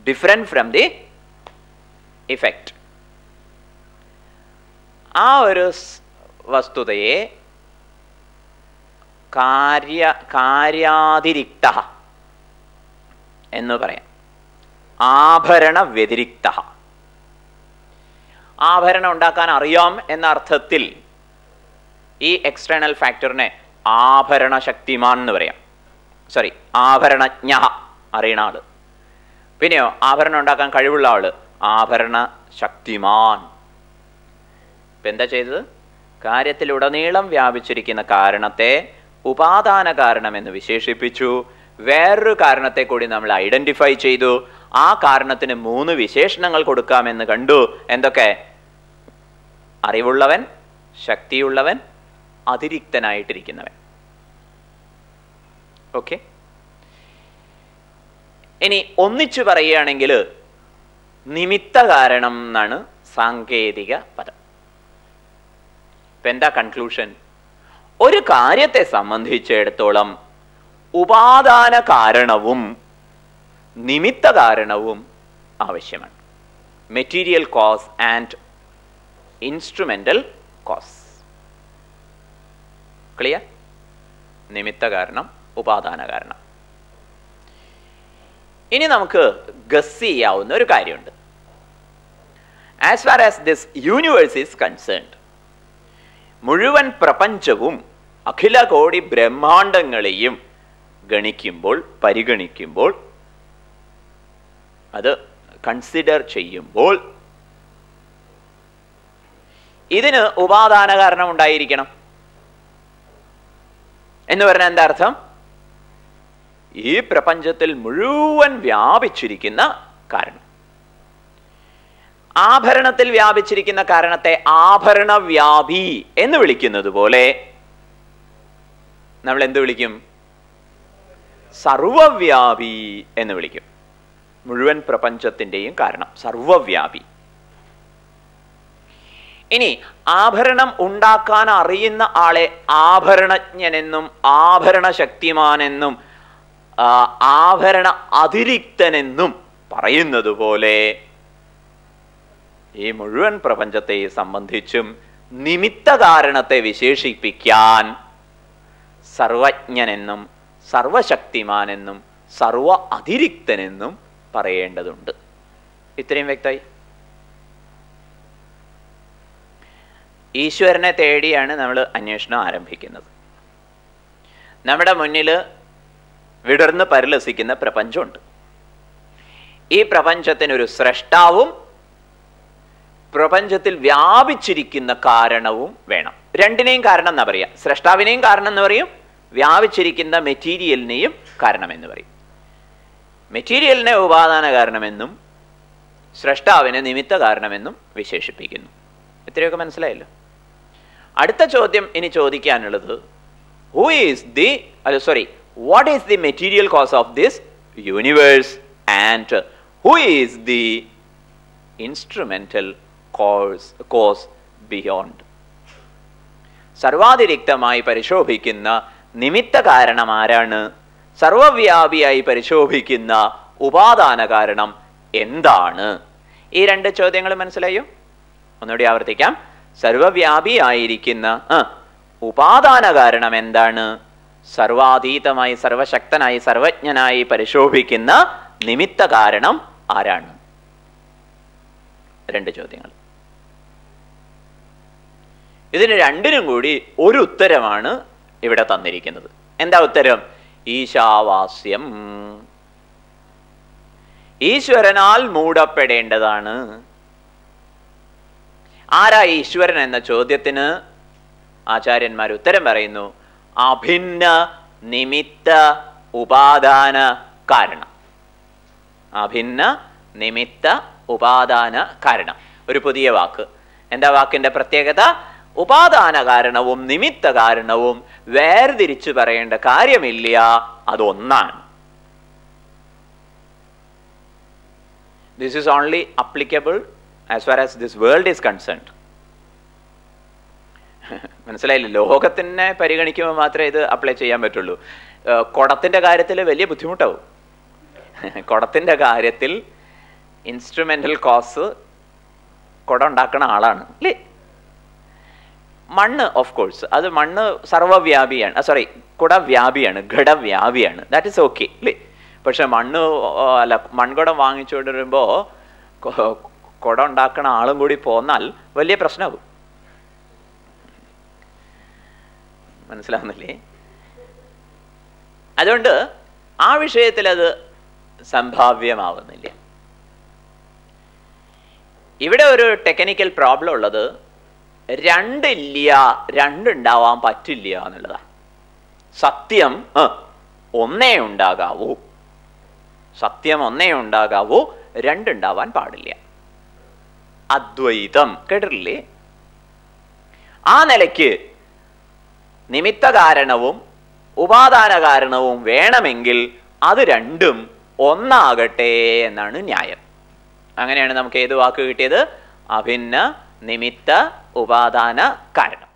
different from the effect ആ ഒരു സ് വസ്തുതയെ കാര്യ കാര്യാതിരിക്ത എന്ന് പറയാം ആഭരണ വ്യതിരിക്ത ആഭരണം ഉണ്ടാക്കാൻ അറിയാം എന്ന അർത്ഥത്തിൽ ഈ എക്സ്റ്റേണൽ ഫാക്ടറിനെ ആഭരണ ശക്തിമാൻ എന്ന് പറയാം സോറി ആഭരണജ്ഞ അറിയണ ആള് പിന്നെയോ ആഭരണം ഉണ്ടാക്കാൻ കഴിവുള്ള ആള് ആഭരണ ശക്തിമാൻ ഇപ്പൊ എന്താ ചെയ്തത് കാര്യത്തിലുടനീളം വ്യാപിച്ചിരിക്കുന്ന കാരണത്തെ ഉപാദാന കാരണം എന്ന് വിശേഷിപ്പിച്ചു വേറൊരു കാരണത്തെ കൂടി നമ്മൾ ഐഡന്റിഫൈ ചെയ്തു ആ കാരണത്തിന് മൂന്ന് വിശേഷണങ്ങൾ കൊടുക്കാമെന്ന് കണ്ടു എന്തൊക്കെ അറിവുള്ളവൻ ശക്തിയുള്ളവൻ അതിരിക്തനായിട്ടിരിക്കുന്നവൻ ഓക്കെ ഇനി ഒന്നിച്ചു പറയുകയാണെങ്കിൽ നിമിത്ത കാരണം എന്നാണ് സാങ്കേതിക പദം ഇപ്പൊ എന്താ കൺക്ലൂഷൻ ഒരു കാര്യത്തെ സംബന്ധിച്ചിടത്തോളം ഉപാദാന കാരണവും നിമിത്ത കാരണവും ആവശ്യമാണ് material cause and instrumental cause clear നിമിത്ത കാരണം ഉപാദാന കാരണം ഇനി നമുക്ക് ഗസ് ചെയ്യാവുന്ന ഒരു കാര്യമുണ്ട് as far as this universe is concerned മുഴുവൻ പ്രപഞ്ചവും അഖില കോടി ബ്രഹ്മാണ്ടങ്ങളെയും ഗണിക്കുമ്പോൾ പരിഗണിക്കുമ്പോൾ അത് കൺസിഡർ ചെയ്യുമ്പോൾ ഇതിന് ഉപാദാന കാരണം ഉണ്ടായിരിക്കണം എന്ന് പറഞ്ഞാൽ എന്താ അർത്ഥം ഈ പ്രപഞ്ചത്തിൽ മുഴുവൻ വ്യാപിച്ചിരിക്കുന്ന കാരണം ആഭരണത്തിൽ വ്യാപിച്ചിരിക്കുന്ന കാരണത്തെ ആഭരണ വ്യാപി എന്ന് വിളിക്കുന്നത് പോലെ നമ്മൾ എന്ത് വിളിക്കും സർവവ്യാപി എന്ന് വിളിക്കും മുഴുവൻ പ്രപഞ്ചത്തിന്റെയും കാരണം സർവവ്യാപി ഇനി ആഭരണം ഉണ്ടാക്കാൻ അറിയുന്ന ആളെ ആഭരണജ്ഞനെന്നും ആഭരണ ശക്തിമാനെന്നും ആ, ആഭരണ അതിരിക്തനെന്നും പറയുന്നത് പോലെ ഈ മുഴുവൻ പ്രപഞ്ചത്തെ സംബന്ധിച്ചും നിമിത്ത കാരണത്തെ വിശേഷിപ്പിക്കാൻ സർവജ്ഞനെന്നും സർവശക്തിമാനെന്നും സർവ അതിരിക്തനെന്നും പറയേണ്ടതുണ്ട് ഇത്രയും വ്യക്തമായി ഈശ്വരനെ തേടിയാണ് നമ്മൾ അന്വേഷണം ആരംഭിക്കുന്നത് നമ്മുടെ മുന്നിൽ വിടർന്ന് പരിലസിക്കുന്ന പ്രപഞ്ചമുണ്ട് ഈ പ്രപഞ്ചത്തിനൊരു സ്രഷ്ടാവും പ്രപഞ്ചത്തിൽ വ്യാപിച്ചിരിക്കുന്ന കാരണവും വേണം രണ്ടിനെയും കാരണം എന്നാ പറയാ സ്രഷ്ടാവിനെയും കാരണം എന്ന് പറയും വ്യാപിച്ചിരിക്കുന്ന മെറ്റീരിയലിനെയും കാരണം എന്ന് പറയും മെറ്റീരിയലിനെ ഉപാദാന കാരണമെന്നും സ്രഷ്ടാവിനെ നിമിത്ത കാരണമെന്നും വിശേഷിപ്പിക്കുന്നു ഇത്രയൊക്കെ മനസ്സിലായല്ലോ അടുത്ത ചോദ്യം ഇനി ചോദിക്കാനുള്ളത് ഹൂ ഈസ് ദി അല്ല sorry what is the material cause of this universe and who is the instrumental course cause beyond സർവാതിരിക്തമായി പരിശോഭിക്കുന്ന നിമിത്ത കാരണം ആരാണ് സർവവ്യാപിയായി പരിശോഭിക്കുന്ന ഉപാദാന കാരണം എന്താണ് ഈ രണ്ട് ചോദ്യങ്ങൾ മനസ്സിലായോ ഒന്നുകൂടി ആവർത്തിക്കാം സർവവ്യാപിയായിരിക്കുന്ന ആ, ഉപാദാന കാരണം എന്താണ് സർവാതീതമായി സർവശക്തനായി സർവജ്ഞനായി പരിശോഭിക്കുന്ന നിമിത്ത കാരണം ആരാണ് രണ്ട് ചോദ്യങ്ങൾ ഇതിന് രണ്ടിനും കൂടി ഒരു ഉത്തരമാണ് ഇവിടെ തന്നിരിക്കുന്നത് എന്താ ഉത്തരം ഈശാവാസ്യം ഈശ്വരനാൽ മൂടപ്പെടേണ്ടതാണ് ആരാ ഈശ്വരൻ എന്ന ചോദ്യത്തിന് ആചാര്യന്മാർ ഉത്തരം പറയുന്നു അഭിന്ന നിമിത്ത ഉപാദാന കാരണം അഭിന്ന നിമിത്ത ഉപാദാന കാരണം ഒരു പുതിയ വാക്ക് എന്താ വാക്കിന്റെ പ്രത്യേകത ഉപാദാന കാരണവും നിമിത്ത കാരണവും വേർതിരിച്ചു പറയേണ്ട കാര്യമില്ല അതൊന്നാണ് this is only applicable as far as this world is concerned മനസ്സിലായില്ലേ ലോകത്തിനെ പരിഗണിക്കുമ്പോൾ മാത്രമേ ഇത് അപ്ലൈ ചെയ്യാൻ പറ്റുള്ളൂ ഏർ കുടത്തിന്റെ കാര്യത്തിൽ വലിയ ബുദ്ധിമുട്ടാവും കുടത്തിന്റെ കാര്യത്തിൽ ഇൻസ്ട്രുമെന്റൽ കോസ് കുട ഉണ്ടാക്കുന്ന ആളാണ് അല്ലേ മണ്ണ് ഓഫ് കോഴ്സ് അത് മണ്ണ് സർവ്വവ്യാപിയാണ് സോറി കുടവ്യാപിയാണ് ഘടവ്യാപിയാണ് ദാറ്റ് ഇസ് ഓക്കെ അല്ലേ പക്ഷെ മണ്ണ് ഓ, അല്ല മൺകുടം വാങ്ങിച്ചുകൊണ്ട് വരുമ്പോൾ കുട ഉണ്ടാക്കുന്ന ആളും കൂടി പോന്നാൽ വലിയ പ്രശ്നമാകും മനസ്സിലാവുന്നില്ലേ അതുകൊണ്ട് ആ വിഷയത്തിൽ അത് സംഭാവ്യമാവുന്നില്ല ഇവിടെ ഒരു ടെക്നിക്കൽ പ്രോബ്ലം ഉള്ളത് രണ്ടില്ല രണ്ടുണ്ടാവാൻ പറ്റില്ല എന്നുള്ളതാ സത്യം ആ, ഒന്നേ ഉണ്ടാകാവൂ സത്യം ഒന്നേ ഉണ്ടാകാവൂ രണ്ടുണ്ടാവാൻ പാടില്ല അദ്വൈതം കേട്ടിട്ടില്ലേ ആ നിലയ്ക്ക് നിമിത്ത കാരണവും ഉപാദാന കാരണവും വേണമെങ്കിൽ അത് രണ്ടും ഒന്നാകട്ടെ എന്നാണ് ന്യായം അങ്ങനെയാണ് നമുക്ക് ഏത് വാക്ക് കിട്ടിയത് അഭിന്ന നിമിത്ത ഉപാദാന കാരണം